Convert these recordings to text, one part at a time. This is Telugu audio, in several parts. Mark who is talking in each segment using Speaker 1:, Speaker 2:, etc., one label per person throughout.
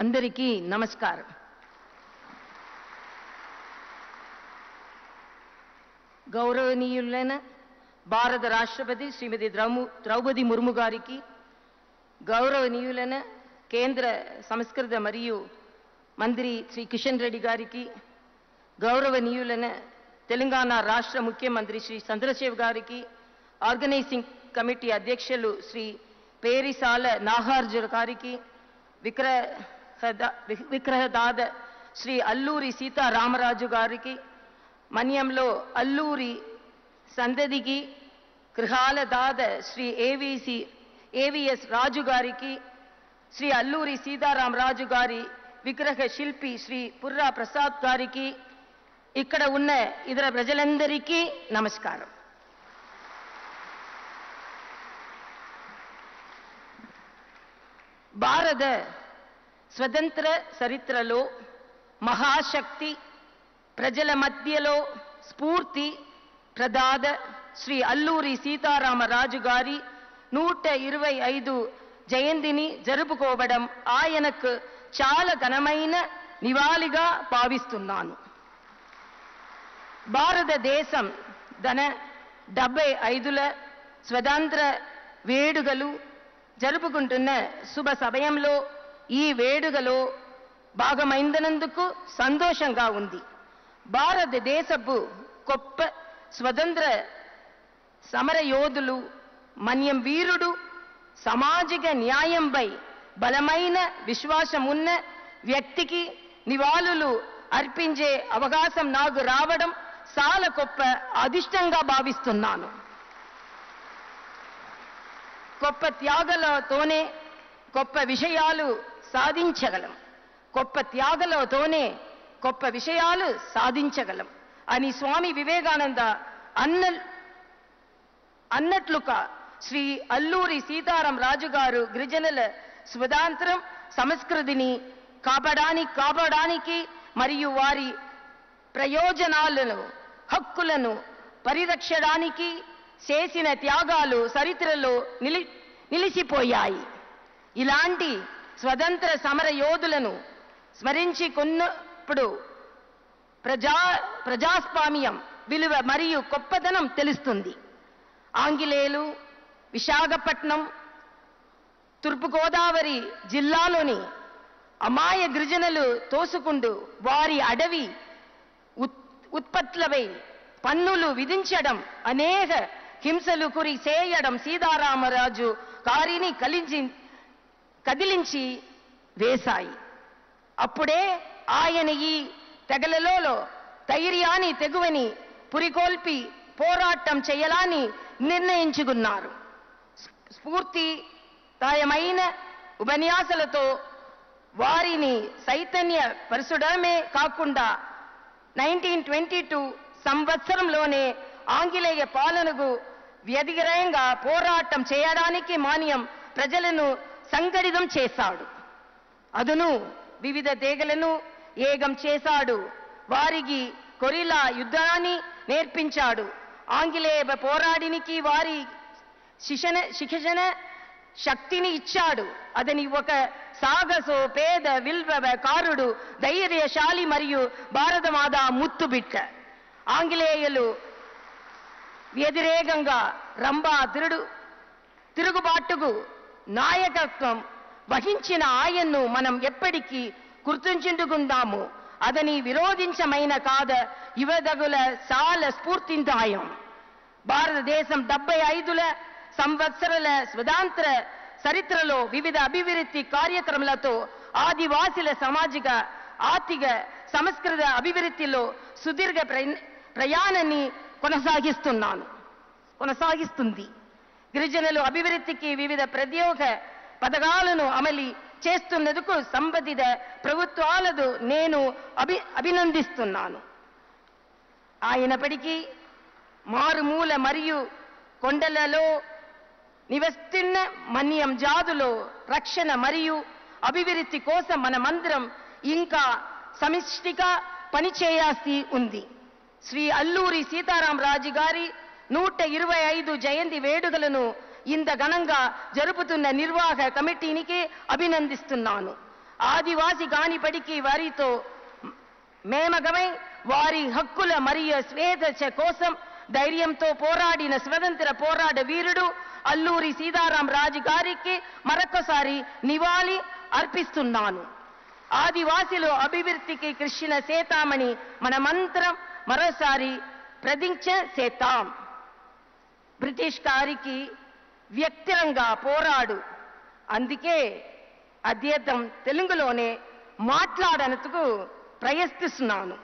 Speaker 1: అందరికీ నమస్కారం గౌరవనీయులైన భారత రాష్ట్రపతి శ్రీమతి ద్రౌము ద్రౌపది ముర్ము గారికి గౌరవనీయులైన కేంద్ర సంస్కృత మరియు మంత్రి శ్రీ కిషన్ రెడ్డి గారికి గౌరవనీయులైన తెలంగాణ రాష్ట్ర ముఖ్యమంత్రి శ్రీ చంద్రశేఖర్ గారికి ఆర్గనైజింగ్ కమిటీ అధ్యక్షులు శ్రీ పేరిసాల నాగార్జున గారికి విగ్రహద విగ్రహదాద శ్రీ అల్లూరి సీతారామరాజు గారికి మన్యంలో అల్లూరి సందదికి గృహాల దాద శ్రీ ఏవిసి ఏవిఎస్ రాజు గారికి శ్రీ అల్లూరి సీతారామరాజు గారి విగ్రహ శిల్పి శ్రీ పుర్రా ప్రసాద్ గారికి ఇక్కడ ఉన్న ఇతర ప్రజలందరికీ నమస్కారం భారత స్వతంత్ర చరిత్రలో మహాశక్తి ప్రజల మధ్యలో స్ఫూర్తి ప్రదాద శ్రీ అల్లూరి సీతారామరాజు గారి నూట ఇరవై ఐదు జయంతిని జరుపుకోవడం ఆయనకు చాలా ఘనమైన నివాళిగా భావిస్తున్నాను భారతదేశం తన డెబ్బై ఐదుల స్వతంత్ర వేడుకలు జరుపుకుంటున్న శుభ సమయంలో ఈ వేడుకలో భాగమైందనందుకు సంతోషంగా ఉంది భారతదేశపు గొప్ప స్వతంత్ర సమరయోధులు మన్యం వీరుడు సామాజిక న్యాయంపై బలమైన విశ్వాసం ఉన్న వ్యక్తికి నివాళులు అర్పించే అవకాశం నాకు రావడం చాలా గొప్ప అదిష్టంగా భావిస్తున్నాను గొప్ప త్యాగలతోనే గొప్ప విషయాలు సాధించగలం గొప్ప త్యాగలతోనే గొప్ప విషయాలు సాధించగలం అని స్వామి వివేకానంద అన్న అన్నట్లుగా శ్రీ అల్లూరి సీతారాం రాజు గారు గిరిజనుల స్వతంత్రం సంస్కృతిని కాపాడానికి కాపాడడానికి మరియు వారి ప్రయోజనాలను హక్కులను పరిరక్షడానికి చేసిన త్యాగాలు చరిత్రలో నిలి నిలిచిపోయాయి ఇలాంటి స్వతంత్ర సమర యోధులను స్మరించి కొన్నప్పుడు ప్రజా ప్రజాస్వామ్యం విలువ మరియు గొప్పదనం తెలుస్తుంది ఆంగ్లేయులు విశాఖపట్నం తూర్పుగోదావరి జిల్లాలోని అమాయ గిరిజనులు తోసుకుంటూ వారి అడవి ఉత్- ఉత్పత్తులపై పన్నులు విధించడం అనేక హింసలు కురి చేయడం సీతారామరాజు గారిని కలించి కదిలించి వేశాయి అప్పుడే ఆయన ఈ తెగలలో ధైర్యాన్ని తెగువని పురికొల్పి పోరాటం చేయాలని నిర్ణయించుకున్నారు స్ఫూర్తిదాయమైన ఉపన్యాసాలతో వారిని చైతన్య పరచడమే కాకుండా నైన్టీన్ ట్వంటీ టూ సంవత్సరంలోనే ఆంగ్లేయ పాలనకు వ్యతిరేకంగా పోరాటం చేయడానికి మాన్యం ప్రజలను సంఘటితం చేశాడు అదును వివిధ తెగలను ఏగం చేశాడు వారికి కొరిలా యుద్ధాన్ని నేర్పించాడు ఆంగ్లేయ పోరాడినికి వారి శిక్షణ శిక్షణ శక్తిని ఇచ్చాడు అతని ఒక సాగసో పేద విల్వకారుడు ధైర్యశాలి మరియు భారతమాత ముత్తుబిట్ట ఆంగ్లేయులు వ్యతిరేకంగా రంభా తిరుడు తిరుగుబాటుకు నాయకత్వం వహించిన ఆయన్ను మనం ఎప్పటికీ గుర్తుంచుకుందాము అతని విరోధించమైన కాద యువదగుల చాలా స్ఫూర్తిదాయం భారతదేశం డెబ్బై ఐదుల సంవత్సరాల స్వతంత్ర చరిత్రలో వివిధ అభివృద్ధి కార్యక్రమాలతో ఆదివాసుల సామాజిక ఆర్థిక సంస్కృత అభివృద్ధిలో సుదీర్ఘ ప్రయ- ప్రయాణాన్ని కొనసాగిస్తున్నాను కొనసాగిస్తుంది గిరిజనులు అభివృద్ధికి వివిధ ప్రత్యేక పథకాలను అమలు చేస్తున్నందుకు సంబంధిత ప్రభుత్వాలను నేను అభి అభినందిస్తున్నాను అయినప్పటికీ మారుమూల మరియు కొండలలో నివసిస్తున్న మన్యం జాతులో రక్షణ మరియు అభివృద్ధి కోసం మనమందరం ఇంకా సమిష్టిగా పనిచేయాల్సి ఉంది శ్రీ అల్లూరి సీతారాం రాజు గారి నూట ఇరవై ఐదు జయంతి వేడుకలను ఇంత ఘనంగా జరుపుతున్న నిర్వాహక కమిటీనికి అభినందిస్తున్నాను ఆదివాసి గానిపడికి వారితో మేమగమై వారి హక్కుల మరియు స్వేచ్ఛ కోసం ధైర్యంతో పోరాడిన స్వతంత్ర పోరాట వీరుడు అల్లూరి సీతారాం రాజు గారికి మరొకసారి నివాళి అర్పిస్తున్నాను ఆదివాసిలో అభివృద్ధికి కృష్ణ సేతామని మనమంతరం మరోసారి ప్రతిజ్ఞ చేద్దాం బ్రిటిష్ గారికి వ్యక్తిరంగా పోరాడు అందుకే అధ్యర్థం తెలుగులోనే మాట్లాడనందుకు ప్రయత్నిస్తున్నాను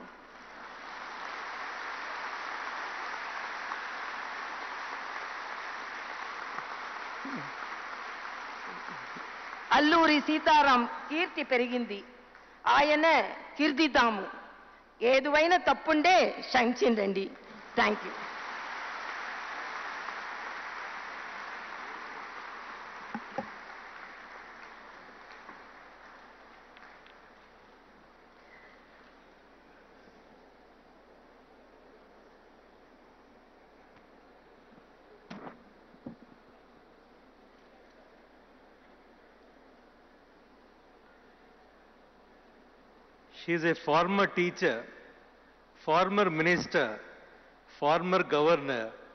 Speaker 1: అల్లూరి సీతారాం కీర్తి పెరిగింది ఆయన కీర్తిద్దాము ఏదువైనా తప్పుండే శంకిండండి thank you
Speaker 2: She is a former teacher, former minister, former governor,